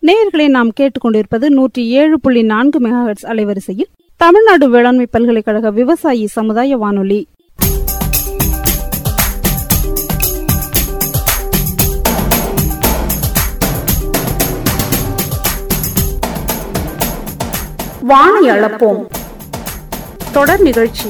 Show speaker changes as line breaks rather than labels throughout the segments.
நேயர்களை நாம் கேட்டுக்கொண்டிருப்பது நூற்றி ஏழு புள்ளி நான்கு மெகாஹெட்ஸ் அலைவரிசையில் தமிழ்நாடு வேளாண்மை பல்கலைக்கழக விவசாயி சமுதாய வானொலி வானை அளப்போம் தொடர் நிகழ்ச்சி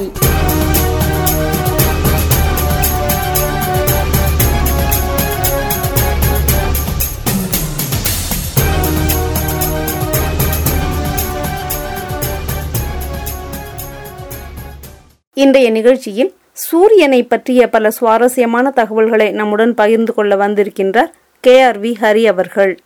இன்றைய நிகழ்ச்சியில் சூரியனை பற்றிய பல சுவாரஸ்யமான தகவல்களை நம்முடன் பகிர்ந்து கொள்ள வந்திருக்கின்றார் கே ஆர் வி ஹரி அவர்கள்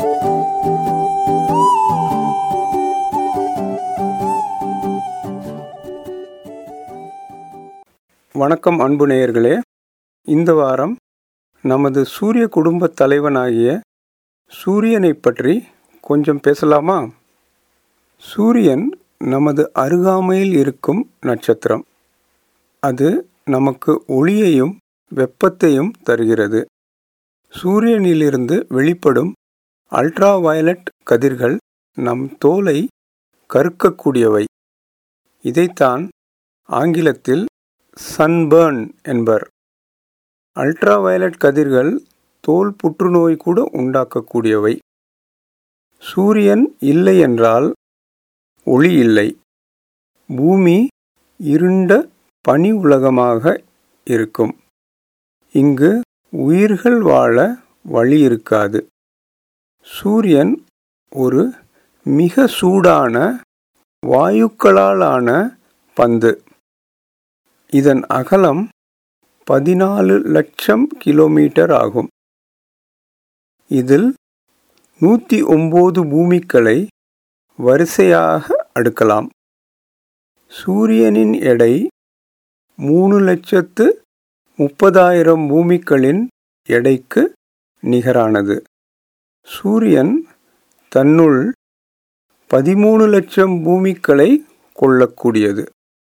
வணக்கம் அன்பு நேயர்களே இந்த வாரம் நமது சூரிய குடும்ப தலைவனாகிய சூரியனை பற்றி கொஞ்சம் பேசலாமா சூரியன் நமது அருகாமையில் இருக்கும் நட்சத்திரம் அது நமக்கு ஒளியையும் வெப்பத்தையும் தருகிறது சூரியனிலிருந்து வெளிப்படும் அல்ட்ரா வயலட் கதிர்கள் நம் தோலை கருக்கக்கூடியவை இதைத்தான் ஆங்கிலத்தில் சன்பர்ன் என்பர் அல்ட்ரா வயலட் கதிர்கள் தோல் புற்றுநோய் கூட உண்டாக்கக்கூடியவை சூரியன் இல்லை என்றால் ஒளி இல்லை பூமி இருண்ட பனி உலகமாக இருக்கும் இங்கு உயிர்கள் வாழ வழி இருக்காது சூரியன் ஒரு மிக சூடான வாயுக்களாலான பந்து இதன் அகலம் பதினாலு லட்சம் கிலோமீட்டர் ஆகும் இதில் நூற்றி ஒம்பது பூமிக்களை வரிசையாக அடுக்கலாம் சூரியனின் எடை மூணு லட்சத்து முப்பதாயிரம் பூமிக்களின் எடைக்கு நிகரானது சூரியன் தன்னுள் பதிமூணு லட்சம் பூமிக்களை கொள்ளக்கூடியது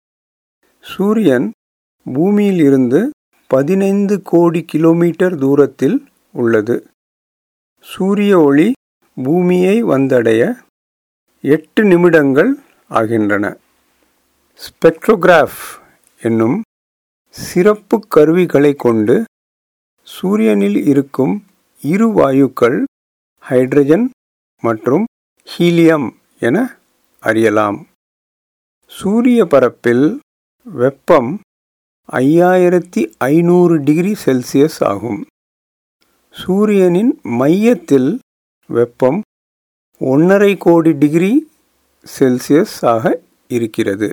சூரியன் பூமியிலிருந்து பதினைந்து கோடி கிலோமீட்டர் தூரத்தில் உள்ளது சூரிய ஒளி பூமியை வந்தடைய எட்டு நிமிடங்கள் ஆகின்றன ஸ்பெக்ட்ரோகிராஃப் என்னும் சிறப்பு கருவிகளை கொண்டு சூரியனில் இருக்கும் இரு வாயுக்கள் ஹைட்ரஜன் மற்றும் ஹீலியம் என அறியலாம் சூரிய பரப்பில் வெப்பம் ஐயாயிரத்தி ஐநூறு டிகிரி செல்சியஸ் ஆகும் சூரியனின் மையத்தில் வெப்பம் ஒன்றரை கோடி டிகிரி செல்சியஸ் ஆக இருக்கிறது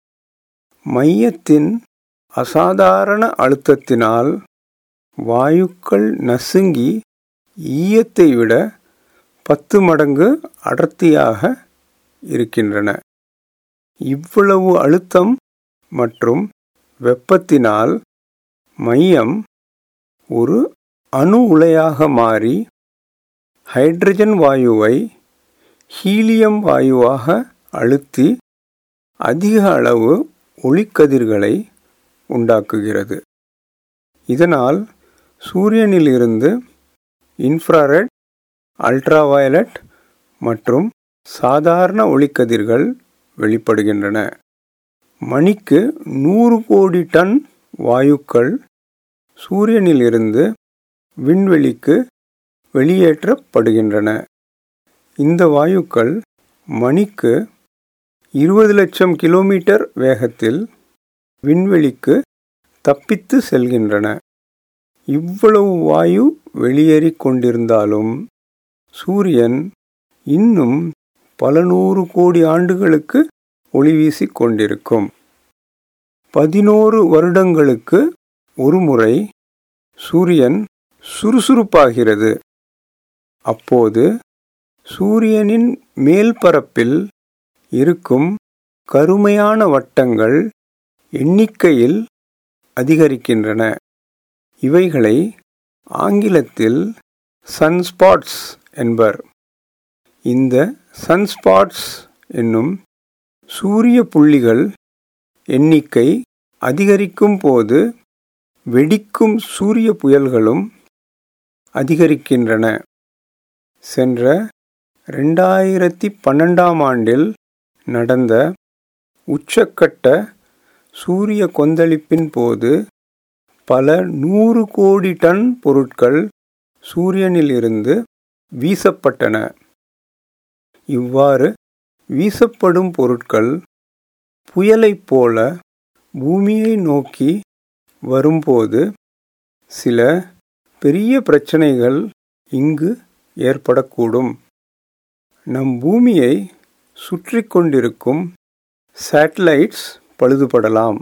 மையத்தின் அசாதாரண அழுத்தத்தினால் வாயுக்கள் நசுங்கி ஈயத்தை விட பத்து மடங்கு அடர்த்தியாக இருக்கின்றன இவ்வளவு அழுத்தம் மற்றும் வெப்பத்தினால் மையம் ஒரு அணு உலையாக மாறி ஹைட்ரஜன் வாயுவை ஹீலியம் வாயுவாக அழுத்தி அதிக அளவு ஒளிக்கதிர்களை உண்டாக்குகிறது இதனால் சூரியனிலிருந்து இன்ஃப்ராரெட் அல்ட்ராவயலட் மற்றும் சாதாரண ஒளிக்கதிர்கள் வெளிப்படுகின்றன மணிக்கு நூறு கோடி டன் வாயுக்கள் சூரியனிலிருந்து விண்வெளிக்கு வெளியேற்றப்படுகின்றன இந்த வாயுக்கள் மணிக்கு இருபது லட்சம் கிலோமீட்டர் வேகத்தில் விண்வெளிக்கு தப்பித்து செல்கின்றன இவ்வளவு வாயு வெளியேறிக் கொண்டிருந்தாலும் சூரியன் இன்னும் பல நூறு கோடி ஆண்டுகளுக்கு ஒளி வீசிக் கொண்டிருக்கும் பதினோரு வருடங்களுக்கு ஒருமுறை சூரியன் சுறுசுறுப்பாகிறது அப்போது சூரியனின் மேல் பரப்பில் இருக்கும் கருமையான வட்டங்கள் எண்ணிக்கையில் அதிகரிக்கின்றன இவைகளை ஆங்கிலத்தில் சன்ஸ்பாட்ஸ் என்பர் இந்த சன்ஸ்பாட்ஸ் என்னும் சூரிய புள்ளிகள் எண்ணிக்கை அதிகரிக்கும் போது வெடிக்கும் சூரிய புயல்களும் அதிகரிக்கின்றன சென்ற ரெண்டாயிரத்தி பன்னெண்டாம் ஆண்டில் நடந்த உச்சக்கட்ட சூரிய கொந்தளிப்பின் போது பல நூறு கோடி டன் பொருட்கள் சூரியனிலிருந்து வீசப்பட்டன இவ்வாறு வீசப்படும் பொருட்கள் புயலைப் போல பூமியை நோக்கி வரும்போது சில பெரிய பிரச்சனைகள் இங்கு ஏற்படக்கூடும் நம் பூமியை சுற்றி கொண்டிருக்கும் சேட்டலைட்ஸ் பழுதுபடலாம்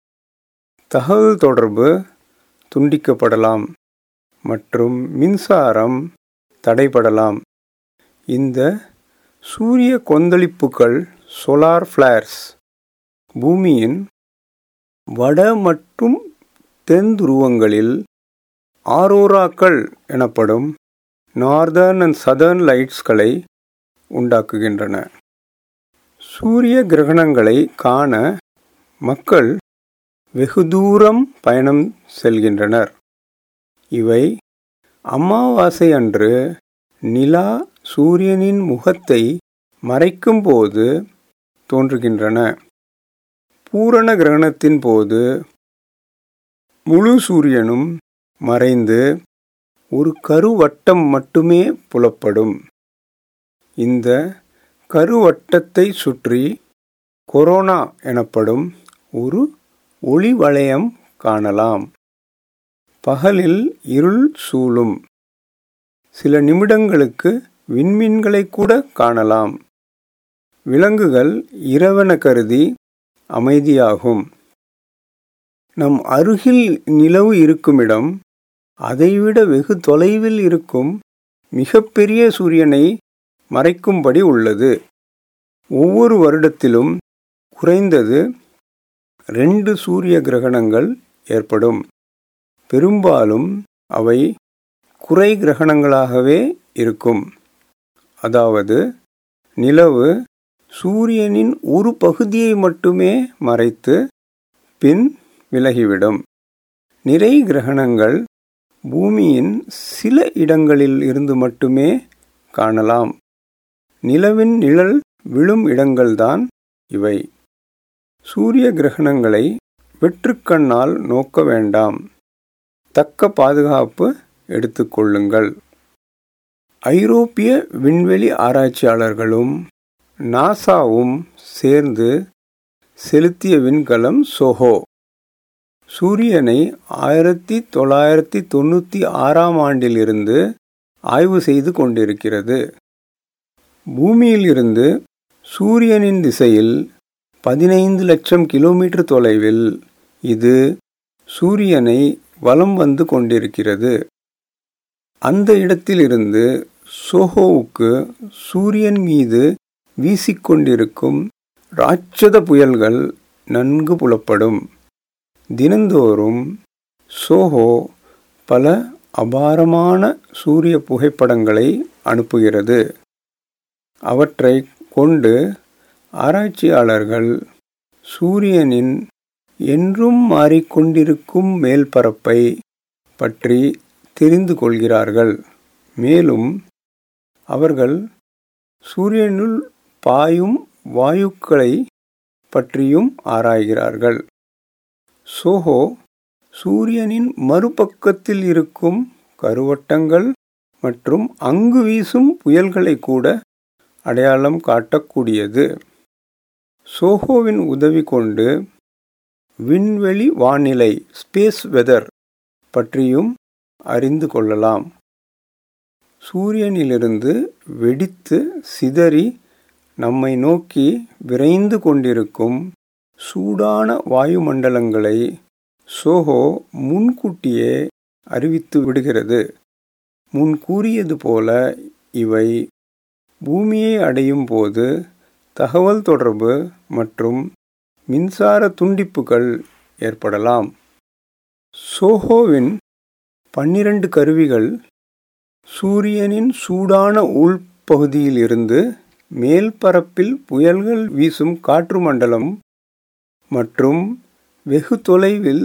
தகவல் தொடர்பு துண்டிக்கப்படலாம் மற்றும் மின்சாரம் தடைபடலாம் இந்த சூரிய கொந்தளிப்புகள் சோலார் ஃப்ளேர்ஸ் பூமியின் வட மற்றும் தென் துருவங்களில் ஆரோராக்கள் எனப்படும் நார்தர்ன் அண்ட் சதர்ன் லைட்ஸ்களை உண்டாக்குகின்றன சூரிய கிரகணங்களை காண மக்கள் வெகு தூரம் பயணம் செல்கின்றனர் இவை அமாவாசை அன்று நிலா சூரியனின் முகத்தை மறைக்கும்போது தோன்றுகின்றன பூரண கிரகணத்தின் போது முழு சூரியனும் மறைந்து ஒரு கருவட்டம் மட்டுமே புலப்படும் இந்த கருவட்டத்தை சுற்றி கொரோனா எனப்படும் ஒரு ஒளி வளையம் காணலாம் பகலில் இருள் சூழும் சில நிமிடங்களுக்கு விண்மீன்களை கூட காணலாம் விலங்குகள் இரவென கருதி அமைதியாகும் நம் அருகில் நிலவு இருக்குமிடம் அதைவிட வெகு தொலைவில் இருக்கும் மிகப்பெரிய சூரியனை மறைக்கும்படி உள்ளது ஒவ்வொரு வருடத்திலும் குறைந்தது ரெண்டு சூரிய கிரகணங்கள் ஏற்படும் பெரும்பாலும் அவை குறை கிரகணங்களாகவே இருக்கும் அதாவது நிலவு சூரியனின் ஒரு பகுதியை மட்டுமே மறைத்து பின் விலகிவிடும் நிறை கிரகணங்கள் பூமியின் சில இடங்களில் இருந்து மட்டுமே காணலாம் நிலவின் நிழல் விழும் இடங்கள்தான் இவை சூரிய கிரகணங்களை வெற்றுக்கண்ணால் நோக்க வேண்டாம் தக்க பாதுகாப்பு எடுத்துக்கொள்ளுங்கள் ஐரோப்பிய விண்வெளி ஆராய்ச்சியாளர்களும் நாசாவும் சேர்ந்து செலுத்திய விண்கலம் சோஹோ சூரியனை ஆயிரத்தி தொள்ளாயிரத்தி தொண்ணூற்றி ஆறாம் ஆண்டிலிருந்து ஆய்வு செய்து கொண்டிருக்கிறது பூமியிலிருந்து சூரியனின் திசையில் பதினைந்து லட்சம் கிலோமீட்டர் தொலைவில் இது சூரியனை வலம் வந்து கொண்டிருக்கிறது அந்த இடத்திலிருந்து சோஹோவுக்கு சூரியன் மீது வீசிக்கொண்டிருக்கும் ராட்சத புயல்கள் நன்கு புலப்படும் தினந்தோறும் சோஹோ பல அபாரமான சூரிய புகைப்படங்களை அனுப்புகிறது அவற்றை கொண்டு ஆராய்ச்சியாளர்கள் சூரியனின் என்றும் மாறிக்கொண்டிருக்கும் மேல்பரப்பை பற்றி தெரிந்து கொள்கிறார்கள் மேலும் அவர்கள் சூரியனுள் பாயும் வாயுக்களை பற்றியும் ஆராய்கிறார்கள் சோஹோ சூரியனின் மறுபக்கத்தில் இருக்கும் கருவட்டங்கள் மற்றும் அங்கு வீசும் புயல்களை கூட அடையாளம் காட்டக்கூடியது சோஹோவின் உதவி கொண்டு விண்வெளி வானிலை ஸ்பேஸ் வெதர் பற்றியும் அறிந்து கொள்ளலாம் சூரியனிலிருந்து வெடித்து சிதறி நம்மை நோக்கி விரைந்து கொண்டிருக்கும் சூடான வாயுமண்டலங்களை சோஹோ முன்கூட்டியே அறிவித்து விடுகிறது முன் கூறியது போல இவை பூமியை அடையும் போது தகவல் தொடர்பு மற்றும் மின்சார துண்டிப்புகள் ஏற்படலாம் சோஹோவின் பன்னிரண்டு கருவிகள் சூரியனின் சூடான உள்பகுதியில் இருந்து மேல் பரப்பில் புயல்கள் வீசும் காற்று மண்டலம் மற்றும் வெகு தொலைவில்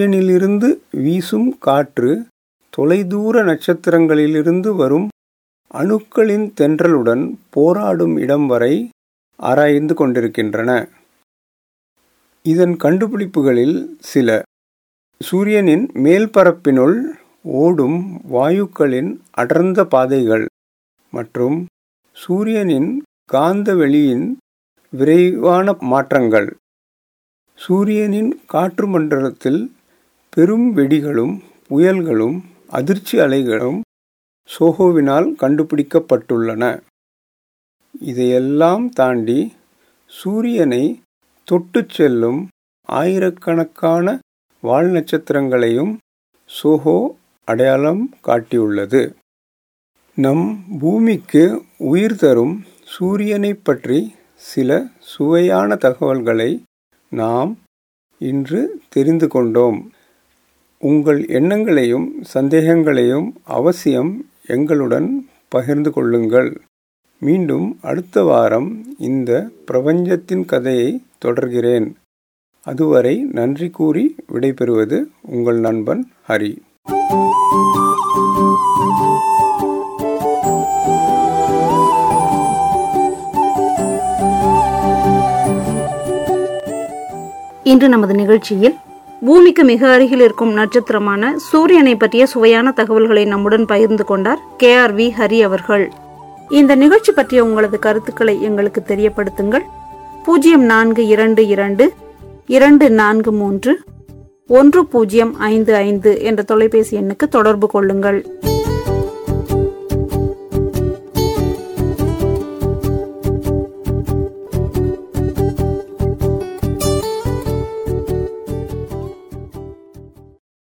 சூரியனிலிருந்து வீசும் காற்று தொலைதூர நட்சத்திரங்களிலிருந்து வரும் அணுக்களின் தென்றலுடன் போராடும் இடம் வரை ஆராய்ந்து கொண்டிருக்கின்றன இதன் கண்டுபிடிப்புகளில் சில சூரியனின் மேல்பரப்பினுள் ஓடும் வாயுக்களின் அடர்ந்த பாதைகள் மற்றும் சூரியனின் காந்த வெளியின் விரைவான மாற்றங்கள் சூரியனின் காற்று மண்டலத்தில் பெரும் வெடிகளும் புயல்களும் அதிர்ச்சி அலைகளும் சோஹோவினால் கண்டுபிடிக்கப்பட்டுள்ளன இதையெல்லாம் தாண்டி சூரியனை தொட்டுச் செல்லும் ஆயிரக்கணக்கான வால் நட்சத்திரங்களையும் சோஹோ அடையாளம் காட்டியுள்ளது நம் பூமிக்கு உயிர் தரும் சூரியனைப் பற்றி சில சுவையான தகவல்களை நாம் இன்று தெரிந்து கொண்டோம் உங்கள் எண்ணங்களையும் சந்தேகங்களையும் அவசியம் எங்களுடன் பகிர்ந்து கொள்ளுங்கள் மீண்டும் அடுத்த வாரம் இந்த பிரபஞ்சத்தின் கதையை தொடர்கிறேன் அதுவரை நன்றி கூறி விடைபெறுவது உங்கள் நண்பன் ஹரி
இன்று நமது நிகழ்ச்சியில் பூமிக்கு மிக அருகில் இருக்கும் நட்சத்திரமான சூரியனை பற்றிய சுவையான தகவல்களை நம்முடன் பகிர்ந்து கொண்டார் கே ஆர் வி ஹரி அவர்கள் இந்த நிகழ்ச்சி பற்றிய உங்களது கருத்துக்களை எங்களுக்கு தெரியப்படுத்துங்கள் பூஜ்ஜியம் நான்கு இரண்டு இரண்டு இரண்டு நான்கு மூன்று ஒன்று பூஜ்ஜியம் ஐந்து ஐந்து என்ற தொலைபேசி எண்ணுக்கு தொடர்பு கொள்ளுங்கள்